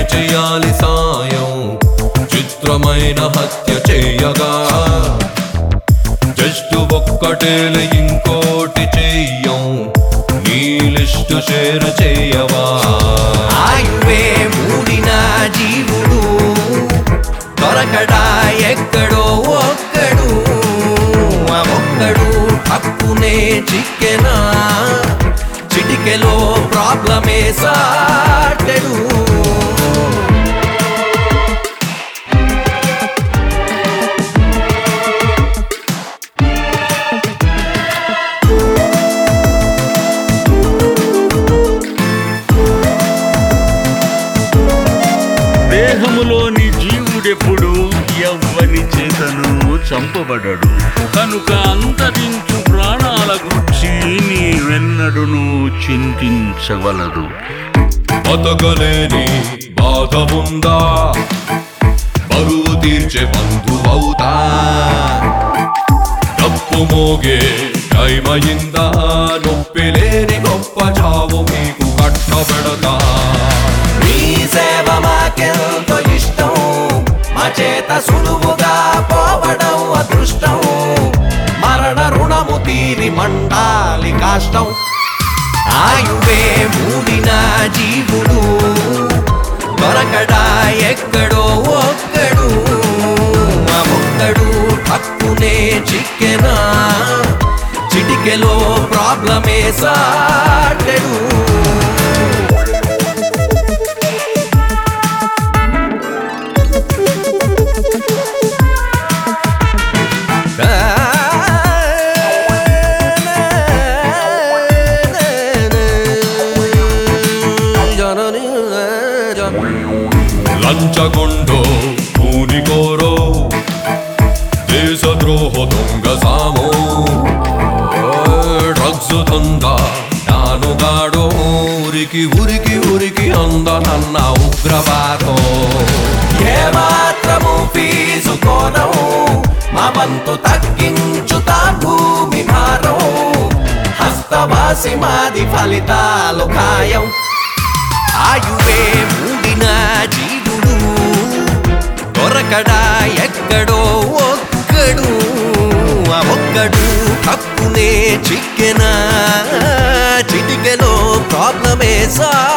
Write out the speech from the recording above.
చేయాలి సాయం చిత్రమైన హత్య చేయగా జస్ట్ ఒక్కటేలే ఇంకోటి చెయ్యం నీ లిస్టు షేర్ చేయవా ఆయువే మూడిన జీవుడు దొరకడా ఎక్కడో ఒక్కడు ఆ ఒక్కడు హక్కునే చిక్కెనా చిటికెలో ప్రాబ్లమే సాటెడు దేహములోని జీవుడెప్పుడు ఎవ్వని చేతను చంపబడడు కనుక అంతరించు ప్రాణాల గురించి నీవెన్నడును చింతించవలదు బతకలేని బాధ ఉందా బరువు తీర్చే బంధువవుతా తప్పు మోగే టైమయిందా నొప్పి లేని గొప్ప చావు మీకు కట్టబెడతా నీ సేవ మాకెంతో ఇష్టం మా చేత సులువుగా పోవడం అదృష్టం మరణ రుణము తీరి మండాలి కాష్టం ఆయువే మూడిన జీవుడు దొరకడా ఎక్కడో ఒక్కడు ఆ ఒక్కడు హక్కునే చిక్కెనా చిటికెలో ప్రాబ్లమే సాటెడు లంచగొండో కూనికోరో దేశద్రోహ దొంగ సామో డ్రగ్స్ దంద నానుగాడో ఉరికి ఉరికి ఉరికి అందనన్న ఉగ్రవాదం ఏ మాత్రము ఫీజు కోనం మా వంతు తగ్గించుతా భూమి భారం హస్తవాసి మాది ఫలితాలు ఖాయం ఆయువే మూడిన జీవుడు దొరకడా ఎక్కడో ఒక్కడు ఆ ఒక్కడు హక్కునే చిక్కెనా చిటికెలో ప్రాబ్లమే సా